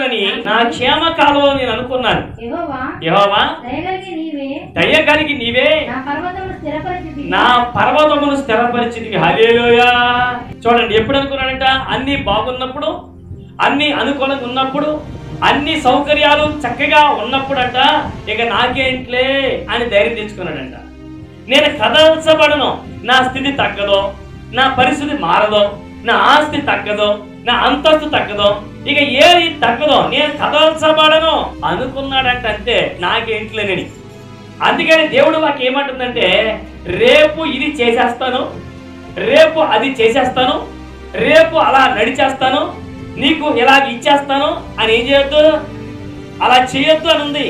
పడునని నా క్షేమ కాలంలో నేను అనుకున్నాను యెహోవా యెహోవా దయగలిగి నీవే దయ కలిగి నీవే నా పర్వతమును స్థిరపరిచితివి నా పర్వతమును స్థిరపరిచింది హలేలోయా చూడండి ఎప్పుడు అనుకున్నాడంట అన్ని బాగున్నప్పుడు అన్ని అనుకూలంగా ఉన్నప్పుడు అన్ని సౌకర్యాలు చక్కగా ఉన్నప్పుడంట ఇక నాకేంట్లే అని ధైర్యం తెచ్చుకున్నాడంట నేను కదల్చబడను నా స్థితి తగ్గదో నా పరిస్థితి మారదో నా ఆస్తి తగ్గదో నా అంతస్తు తగ్గదో ఇక ఏది తగ్గదో నేను కదల్చబడను అనుకున్నాడంట అంతే నాకేంట్లేనని అందుకని దేవుడు మాకు ఏమంటుందంటే రేపు ఇది చేసేస్తాను రేపు అది చేసేస్తాను రేపు అలా నడిచేస్తాను నీకు ఇలాగ ఇచ్చేస్తాను అని ఏం చేయొద్దు అలా చేయొద్దు అని ఉంది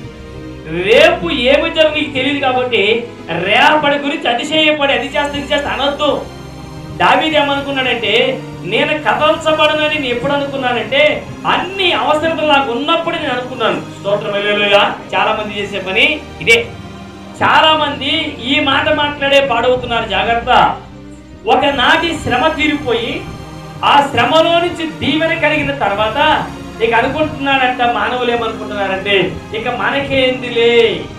రేపు ఏమి జరుగు నీకు తెలియదు కాబట్టి రేపటి గురించి అతిశయపడి అది చేస్తా ఇది చేస్తా అనొద్దు దావీది ఏమనుకున్నాడంటే నేను కదల్చబడనని నేను ఎప్పుడు అనుకున్నానంటే అన్ని అవసరతలు నాకు ఉన్నప్పుడు నేను అనుకున్నాను స్తోత్రం హల్లెలూయా. చాలా మంది చేసే పని ఇదే చాలా మంది ఈ మాట మాట్లాడే పాడవుతున్నారు జాగ్రత్త ఒకనాటి శ్రమ తీరిపోయి ఆ శ్రమలో నుంచి దీవెన కలిగిన తర్వాత ఇక అనుకుంటున్నాడంట మానవులు ఏమనుకుంటున్నారంటే ఇక మనకేందిలే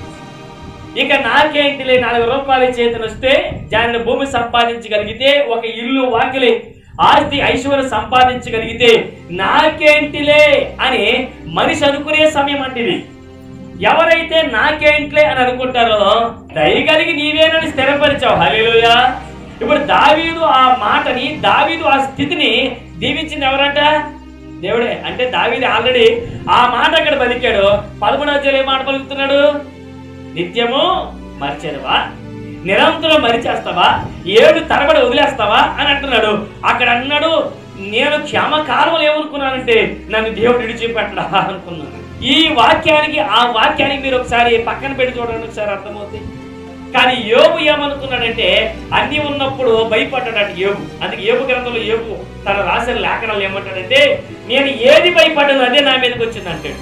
ఇక నాకేంటిలే నాలుగు రూపాయల చేతిని వస్తే దానిని భూమి సంపాదించగలిగితే ఒక ఇల్లు వాకిలి ఆస్తి ఐశ్వర్యం సంపాదించగలిగితే నాకేంటిలే అని మనిషి అనుకునే సమయం అంటే ఇది ఎవరైతే నాకేంట్లే అని అనుకుంటారో దయగలిగి నీవేనని స్థిరపరిచావు హల్లెలూయా ఇప్పుడు దావీదు ఆ మాటని దావీదు ఆ స్థితిని దీవించింది ఎవరంట దేవుడే అంటే దావీది ఆల్రెడీ ఆ మాట అక్కడ పలికాడు పదమూడవ అధ్యాయంలో ఏ మాట పలుకుతున్నాడు నిత్యము మరిచేదవా నిరంతరం మరిచేస్తావా ఏడు తరబడి వదిలేస్తావా అని అంటున్నాడు అక్కడ అన్నాడు నేను క్షమకాలం ఏమనుకున్నానంటే నన్ను దేవుడు విడిచిపెట్టడా అనుకున్నాను ఈ వాక్యానికి ఆ వాక్యానికి మీరు ఒకసారి పక్కన పెట్టి చూడండి ఒకసారి అర్థమవుతుంది కానీ యోగు ఏమనుకున్నాడంటే అన్ని ఉన్నప్పుడు భయపడ్డాడు యోగు అందుకే యోగు గ్రంథంలో యోగు తన రాసిన లేఖనాలు ఏమంటాడంటే నేను ఏది భయపడ్డాను అదే నా మీదకి వచ్చింది అంటాడు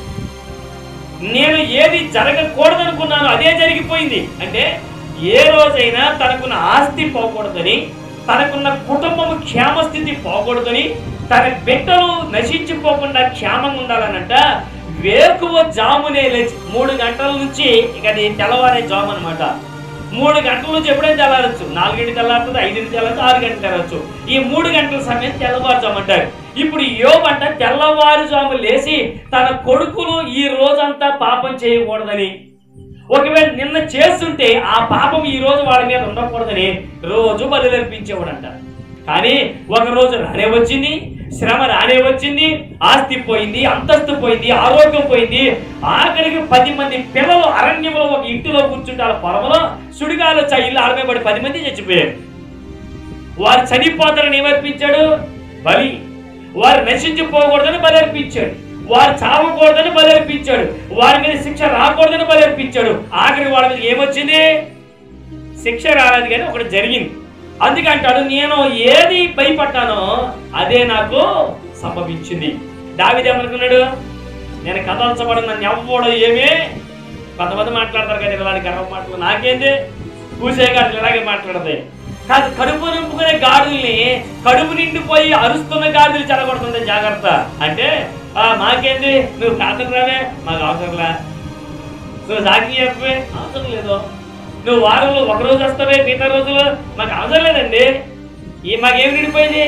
నేను ఏది జరగకూడదనుకున్నానో అదే జరిగిపోయింది అంటే ఏ రోజైనా తనకున్న ఆస్తి పోకూడదని తనకున్న కుటుంబం క్షేమస్థితి పోకూడదని తన బిడ్డలు నశించిపోకుండా క్షేమంగా ఉండాలనంట వేకువ జామునే లేచి మూడు గంటల నుంచి ఇక అది తెల్లవారే జాము అనమాట మూడు గంటల నుంచి ఎప్పుడైనా తెల్లారచ్చు నాలుగింటి తెల్లారుతుంది ఐదింటి తెల్లచ్చు ఆరు గంటలు తెల్లవచ్చు ఈ మూడు గంటల సమయం తెల్లవారుజాము అంటారు ఇప్పుడు యోబంట తెల్లవారుజాము లేచి తన కొడుకులు ఈ రోజంతా పాపం చేయకూడదని ఒకవేళ నిన్న చేస్తుంటే ఆ పాపం ఈ రోజు వాళ్ళ మీద ఉండకూడదని రోజు బదులర్పించేవాడంట కానీ ఒక రోజు రానే వచ్చింది శ్రమ రానే వచ్చింది ఆస్తి పోయింది అంతస్తు పోయింది ఆరోగ్యం పోయింది ఆఖరికి పది మంది పిల్లలు అరణ్యంలో ఒక ఇంటిలో కూర్చుంటే వాళ్ళ పొలంలో సుడిగాలు వచ్చి ఆ ఇల్లు ఆడమేబడి పది మంది చచ్చిపోయారు వారు చనిపోతారని ఏమర్పించాడు బలి వారు నశించిపోకూడదని బలి అర్పించాడు వారు చావకూడదని బలి అర్పించాడు వారి మీద శిక్ష రాకూడదని బలి అర్పించాడు ఆఖరి వాళ్ళ మీద ఏమొచ్చింది శిక్ష రాలేదు కానీ ఒకటి జరిగింది అందుకే అంటాడు నేను ఏది భయపడ్డానో అదే నాకు సంభవించింది దావిది ఏమనుకున్నాడు నేను కదల్చబడి నన్ను ఎవ్వడు ఏమే కొంతమంది మాట్లాడతారు కదా ఇలాంటి గర్వ మాటలు నాకేంది కూసే గాడులు ఇలాగే మాట్లాడతాయి కాదు కడుపు నింపుకునే గాడుల్ని కడుపు నిండిపోయి అరుస్తున్న గాడులు చెడగొడుతుంది జాగ్రత్త అంటే ఆ మాకేంది నువ్వు ప్రార్థన రావే మాకు అవసరంలా నువ్వు సాక్షి చెప్పే అవసరం లేదు నువ్వు వారంలో ఒక రోజు వస్తావే మిగతా రోజులు మాకు అవసరం లేదండి ఈ మాకేమి నిండిపోయింది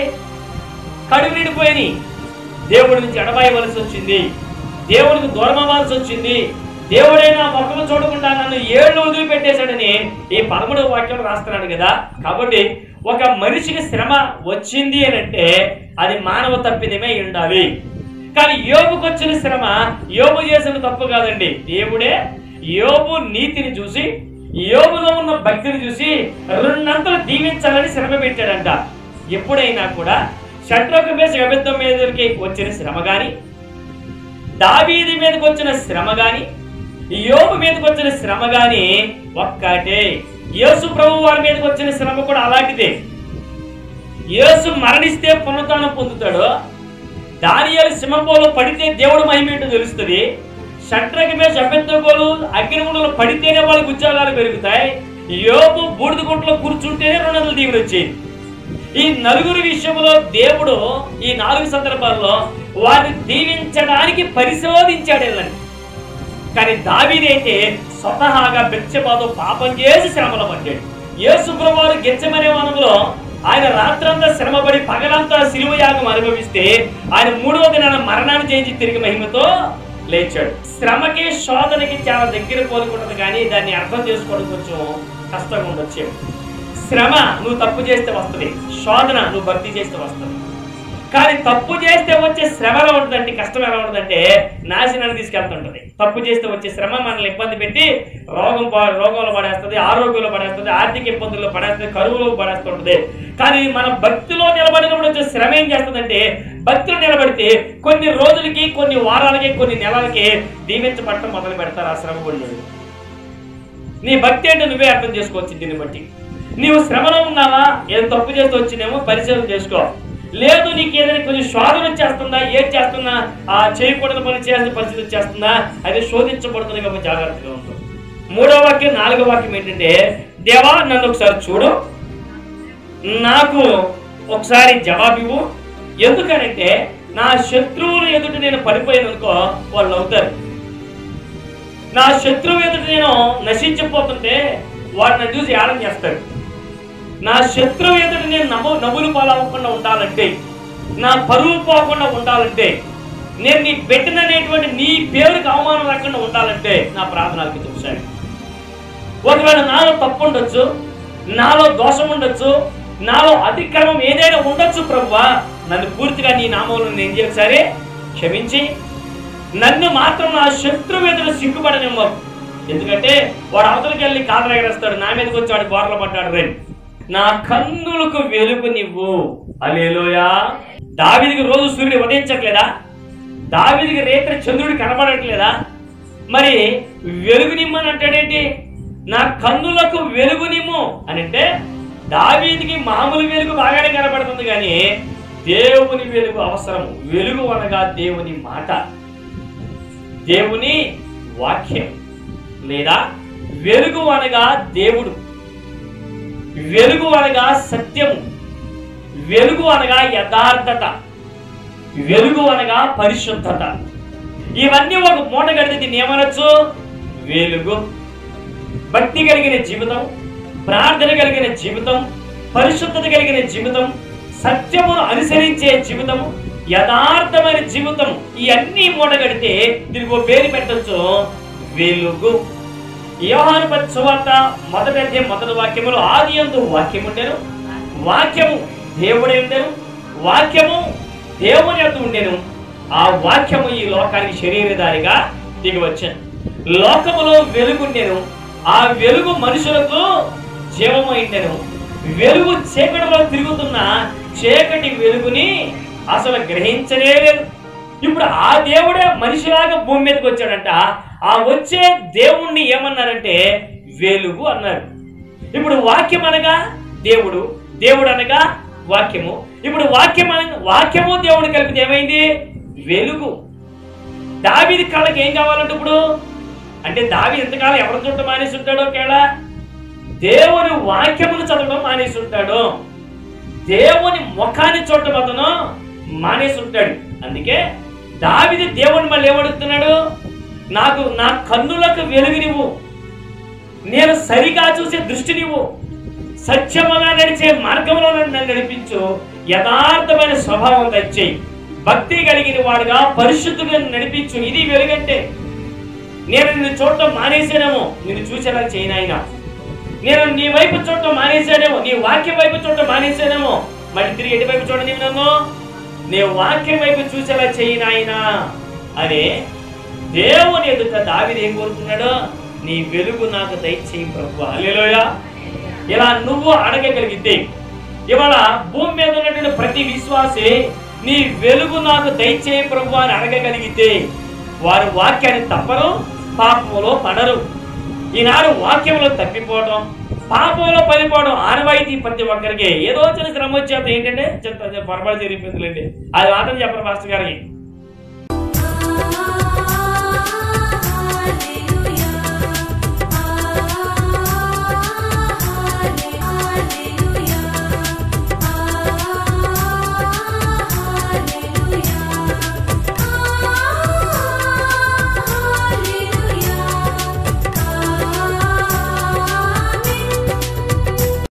కడుపు నిండిపోయింది దేవుడి నుంచి ఎడబాయవలసి వచ్చింది దేవుడికి దూరం అవ్వాల్సి వచ్చింది దేవుడైనా మొక్కలు చూడకుండా నన్ను ఏళ్ళు వదిలిపెట్టేశాడని ఈ పదమూడవ వాక్యం రాస్తున్నాడు కదా కాబట్టి ఒక మనిషికి శ్రమ వచ్చింది అని అంటే అది మానవ తప్పిదమే అయి ఉండాలి కానీ యోబుకు వచ్చిన శ్రమ యోబు చేసిన తప్పు కాదండి దేవుడే యోబు నీతిని చూసి యోబులో ఉన్న భక్తిని చూసి రెండంతలు దీవించాలని శ్రమ పెట్టాడంట ఎప్పుడైనా కూడా శత్రుకు మీద అబద్ధం మీదకి వచ్చిన శ్రమ గాని దావీది మీదకి వచ్చిన శ్రమ గాని యోబు మీదకి వచ్చిన శ్రమ గాని ఒక్కటే యేసు ప్రభు వారి మీదకి వచ్చిన శ్రమ కూడా అలాంటిదే యేసు మరణిస్తే పునరుత్థానం పొందుతాడు దానియాలు సింహంలో పడితే దేవుడు మహిమేంటో తెలుస్తుంది షట్రకి మీద శపెత్తగోలు అగ్నిగుండలో పడితేనే వాళ్ళకి ఉద్యోగాలు పెరుగుతాయి యోబు బూడిద గుంటలో కూర్చుంటేనే రెండు వందల దీవులు వచ్చేది ఈ నలుగురు విషయంలో దేవుడు ఈ నాలుగు సందర్భాల్లో వారిని దీవించడానికి పరిశోధించాడు వీళ్ళని కానీ దావీదైతే స్వతహాగా బెచ్చబాతో పాపం చేసి శ్రమలో పడ్డాడు యేసు ప్రభువారు గెచ్చమనే వనంలో ఆయన రాత్రంతా శ్రమపడి పగలంతా సిలువ యాగం అనుభవిస్తే ఆయన మూడవ దినాన మరణాన్ని చేయించి తిరిగి మహిమతో లేచాడు శ్రమకి శోధనకి చాలా దగ్గర కోరుకుంటుంది కానీ దాన్ని అర్థం చేసుకోవడం కొంచెం కష్టంగా ఉండొచ్చు శ్రమ నువ్వు తప్పు చేస్తే వస్తుంది శోధన నువ్వు భక్తి చేస్తే వస్తుంది కానీ తప్పు చేస్తే వచ్చే శ్రమ ఎలా ఉంటుందంటే కష్టం ఎలా ఉంటుందంటే నాశనాన్ని తీసుకెళ్తుంటది తప్పు చేస్తే వచ్చే శ్రమ మనల్ని ఇబ్బంది పెట్టి రోగం ప- రోగంలో పడేస్తుంది ఆరోగ్యంలో పడేస్తుంది ఆర్థిక ఇబ్బందుల్లో పడేస్తుంది కరువులో పడేస్తుంటది కానీ మన భక్తిలో నిలబడినప్పుడు వచ్చే శ్రమ ఏం చేస్తుందంటే భక్తిలో నిలబడితే కొన్ని రోజులకి కొన్ని వారాలకి కొన్ని నెలలకి దీవించబడటం మొదలు పెడతారు ఆ శ్రమ పడినోళ్ళు. నీ భక్తి అంటే నువ్వే అర్థం చేసుకోవచ్చు దీన్ని బట్టి నీవు శ్రమలో ఉన్నావా ఏదో తప్పు చేస్తూ వచ్చినేమో పరిశీలన చేసుకో లేదు నీకు ఏదైనా కొంచెం శోధన వచ్చేస్తుందా ఏం చేస్తున్నా ఆ చేయకూడని పని చేయాల్సిన పరిస్థితి వచ్చేస్తుందా అది శోధించబడుతుంది కాబట్టి జాగ్రత్తగా ఉంటుంది మూడో వాక్యం నాలుగో వాక్యం ఏంటంటే దేవా నన్ను ఒకసారి చూడు నాకు ఒకసారి జవాబు ఇవ్వు ఎందుకనంటే నా శత్రువులు ఎదుట నేను పడిపోయాను అనుకో వాళ్ళు అవుతారు నా శత్రువు ఎదుట నేను నశించిపోతుంటే వాడు నన్ను చూసి ఏడం చేస్తాడు నా శత్రువు ఎదుట నేను నవ్వు నవ్వులు పాలవ్వకుండా ఉండాలంటే నా పరువు పోకుండా ఉండాలంటే నేను నీ పెట్టిననేటువంటి నీ పేరుకి అవమానం రాకుండా ఉండాలంటే నా ప్రార్థనలకి చూశాను ఒకవేళ నాలో తప్పు ఉండొచ్చు నాలో దోషం ఉండొచ్చు నాలో అతిక్రమం ఏదైనా ఉండొచ్చు ప్రభువా నన్ను పూర్తిగా నీ నామంలో నేను చేయాలి సరే క్షమించి నన్ను మాత్రం నా శత్రువు ఎదురు సిగ్గుపడనివ్వ ఎందుకంటే వాడు అవతలకి వెళ్ళి కాదర ఎగరేస్తాడు నా మీదకి వచ్చి వాడు గోరలు పడ్డాడు రే నా కన్నులకు వెలుగు నివ్వు అలేలోయా దావిదికి రోజు సూర్యుడు ఉదయించట్లేదా దావిదికి రేత్రి చంద్రుడు కనబడట్లేదా మరి వెలుగు నిమ్మని అంటాడేంటి నా కన్నులకు వెలుగు నిమ్ము అని అంటే దావీదికి మామూలు వెలుగు బాగానే కనబడుతుంది కానీ దేవుని వెలుగు అవసరం వెలుగు అనగా దేవుని మాట దేవుని వాక్యం లేదా వెలుగు అనగా దేవుడు వెలుగు అనగా సత్యము వెలుగు అనగా యథార్థత వెలుగు అనగా పరిశుద్ధత ఇవన్నీ ఒక మూట కడితే దీన్ని ఏమనొచ్చు వెలుగు భక్తి కలిగిన జీవితం ప్రార్థన కలిగిన జీవితం పరిశుద్ధత కలిగిన జీవితం సత్యమును అనుసరించే జీవితం యథార్థమైన జీవితం ఈ అన్ని మూటగడితే దీనికి ఒక పేరు పెట్టచ్చు వెలుగు యోహాను పత్రి సువార్త మొదటి అధ్యాయం మొదటి వాక్యములో ఆది యందు వాక్యం ఉండేను వాక్యము దేవుడే ఉండేను వాక్యము దేవుని యొక్క ఉండేను ఆ వాక్యము ఈ లోకానికి శరీరధారిగా దిగి వచ్చాను లోకములో వెలుగుండెను ఆ వెలుగు మనుషులకు జీవమైండెను వెలుగు చీకటిలో తిరుగుతున్న చీకటి వెలుగుని అసలు గ్రహించనే లేదు ఇప్పుడు ఆ దేవుడే మనిషిలాగా భూమి మీదకి వచ్చాడంట ఆ వచ్చే దేవుణ్ణి ఏమన్నారంటే వెలుగు అన్నారు ఇప్పుడు వాక్యం అనగా దేవుడు దేవుడు అనగా వాక్యము ఇప్పుడు వాక్యం అనగా వాక్యము దేవుడు కలిపితే ఏమైంది వెలుగు దావీది కళ్ళకి ఏం కావాలంటే ఇప్పుడు అంటే దావి ఎంతకాలం ఎవరు చుట్టూ మానేసి ఉంటాడో కేళ దేవుని వాక్యమును చదవడం మానేసి ఉంటాడు దేవుని ముఖాన్ని చూడటం అతను మానేసి ఉంటాడు అందుకే దావిది దేవుని మళ్ళీ ఏమడుగుతున్నాడు నాకు నా కన్నులకు వెలుగునివ్వు నేను సరిగా చూసే దృష్టినివ్వు సత్యముగా నడిచే మార్గంలో నన్ను నడిపించు యథార్థమైన స్వభావం తెచ్చేయి భక్తి కలిగిన వాడుగా పరిశుద్ధులను నడిపించు ఇది వెలుగంటే నేను నిన్ను చూడటం మానేసానేమో నిన్ను చూసేలా చేయనాయన నేను నీ వైపు చూడటం మానేశానేమో నీ వాక్యం వైపు చూడటం మానేశానేమో మళ్ళీ తిరిగి ఎటు వైపు చూడండి నన్ను నీ వాక్యం వైపు చూసేలా చేయి నాయనా అని దేవుని ఎదుట దావిది ఏం కోరుతున్నాడు నీ వెలుగు నాకు దయచేయి ప్రభు హల్లెలూయా ఇలా నువ్వు అడగగలిగితే ఇవాళ భూమి మీద ఉన్నటువంటి ప్రతి విశ్వాసి నీ వెలుగు నాకు దయచేయి ప్రభు అని అడగగలిగితే వారి వాక్యాన్ని తప్పరు పాపములో పడరు ఈనాడు వాక్యంలో తప్పిపోవడం పాపంలో పడిపోవడం ఆనవాయితీ ప్రతి ఒక్కరికి ఏదో చిన్న శ్రమ వచ్చేత ఏంటంటే చిన్న పొరపాటు జరిగిపోతుందండి అది మాత్రం చెప్పరు మాస్టర్ గారికి ఆ